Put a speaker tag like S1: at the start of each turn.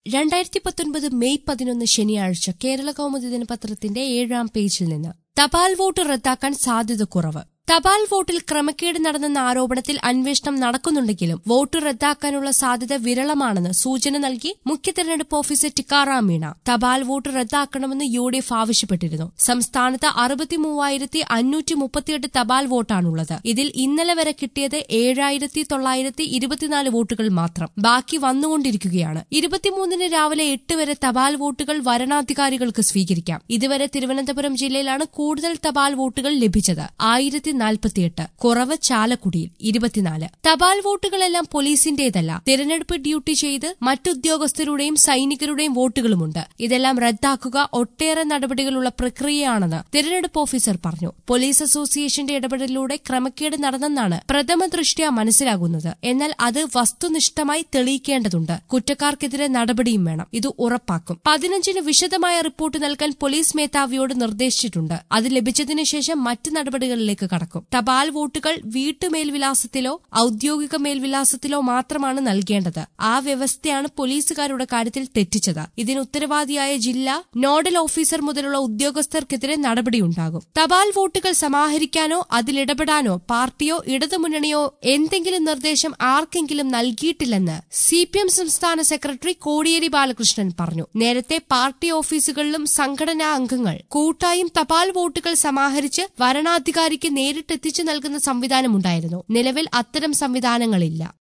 S1: രണ്ടായിരത്തി പത്തൊൻപത് മെയ് പതിനൊന്ന് ശനിയാഴ്ച കേരള കൗമുദി ദിനപത്രത്തിന്റെ ഏഴാം പേജിൽ നിന്ന് തപാൽ വോട്ട് റദ്ദാക്കാൻ സാധ്യത കുറവ് തപാൽ വോട്ടിൽ ക്രമക്കേട് നടന്നെന്ന ആരോപണത്തിൽ അന്വേഷണം നടക്കുന്നുണ്ടെങ്കിലും വോട്ട് റദ്ദാക്കാനുള്ള സാധ്യത വിരളമാണെന്ന് സൂചന നൽകി മുഖ്യ തെരഞ്ഞെടുപ്പ് ഓഫീസർ ടിക്കാറാം മീണ തപാൽ വോട്ട് റദ്ദാക്കണമെന്ന് യു ഡി എഫ് ആവശ്യപ്പെട്ടിരുന്നു സംസ്ഥാനത്ത് അറുപത്തിമൂവായിരത്തി അഞ്ഞൂറ്റി മുപ്പത്തിയെട്ട് തപാൽ വോട്ടാണുള്ളത് ഇതിൽ ഇന്നലെ വരെ കിട്ടിയത് ഏഴായിരത്തി തൊള്ളായിരത്തി ഇരുപത്തിനാല് വോട്ടുകൾ മാത്രം ബാക്കി വന്നുകൊണ്ടിരിക്കുകയാണ് ഇരുപത്തിമൂന്നിന് രാവിലെ എട്ട് വരെ തപാൽ വോട്ടുകൾ വരണാധികാരികൾക്ക് സ്വീകരിക്കാം ഇതുവരെ തിരുവനന്തപുരം ജില്ലയിലാണ് കൂടുതൽ തപാൽ വോട്ടുകൾ ലഭിച്ചത് ആയിരത്തി നാൽപ്പത്തിയെട്ട് കുറവ് ചാലക്കുടിയിൽ ഇരുപത്തിനാല് തപാൽ വോട്ടുകളെല്ലാം പോലീസിന്റേതല്ല തിരഞ്ഞെടുപ്പ് ഡ്യൂട്ടി ചെയ്ത് മറ്റുദ്യോഗസ്ഥരുടെയും സൈനികരുടെയും വോട്ടുകളുമുണ്ട് ഇതെല്ലാം റദ്ദാക്കുക ഒട്ടേറെ നടപടികളുള്ള പ്രക്രിയയാണെന്ന് തിരഞ്ഞെടുപ്പ് ഓഫീസർ പറഞ്ഞു പോലീസ് അസോസിയേഷന്റെ ഇടപെടലിലൂടെ ക്രമക്കേട് നടന്നെന്നാണ് പ്രഥമ ദൃഷ്ട്യാ മനസ്സിലാകുന്നത് എന്നാൽ അത് വസ്തുനിഷ്ഠമായി തെളിയിക്കേണ്ടതുണ്ട് കുറ്റക്കാർക്കെതിരെ നടപടിയും വേണം ഇത് ഉറപ്പാക്കും പതിനഞ്ചിന് വിശദമായ റിപ്പോർട്ട് നൽകാൻ പോലീസ് മേധാവിയോട് നിർദ്ദേശിച്ചിട്ടുണ്ട് അത് ലഭിച്ചതിനു ശേഷം മറ്റ് നടപടികളിലേക്ക് കടക്കും തപാൽ വോട്ടുകൾ വീട്ടുമേൽവിലാസത്തിലോ ഔദ്യോഗിക മേൽവിലാസത്തിലോ മാത്രമാണ് നൽകേണ്ടത് ആ വ്യവസ്ഥയാണ് പോലീസുകാരുടെ കാര്യത്തിൽ തെറ്റിച്ചത് ഇതിന് ഉത്തരവാദിയായ ജില്ലാ നോഡൽ ഓഫീസർ മുതലുള്ള ഉദ്യോഗസ്ഥർക്കെതിരെ നടപടിയുണ്ടാകും തപാൽ വോട്ടുകൾ സമാഹരിക്കാനോ അതിലിടപെടാനോ പാർട്ടിയോ ഇടതുമുന്നണിയോ എന്തെങ്കിലും നിർദ്ദേശം ആർക്കെങ്കിലും നൽകിയിട്ടില്ലെന്ന് സി പി എം സംസ്ഥാന സെക്രട്ടറി കോടിയേരി ബാലകൃഷ്ണൻ പറഞ്ഞു നേരത്തെ പാർട്ടി ഓഫീസുകളിലും സംഘടനാ അംഗങ്ങൾ കൂട്ടായും തപാൽ വോട്ടുകൾ സമാഹരിച്ച് വരണാധികാരിക്ക് നേരിട്ടെത്തിച്ചു നൽകുന്ന സംവിധാനമുണ്ടായിരുന്നു നിലവിൽ അത്തരം സംവിധാനങ്ങളില്ല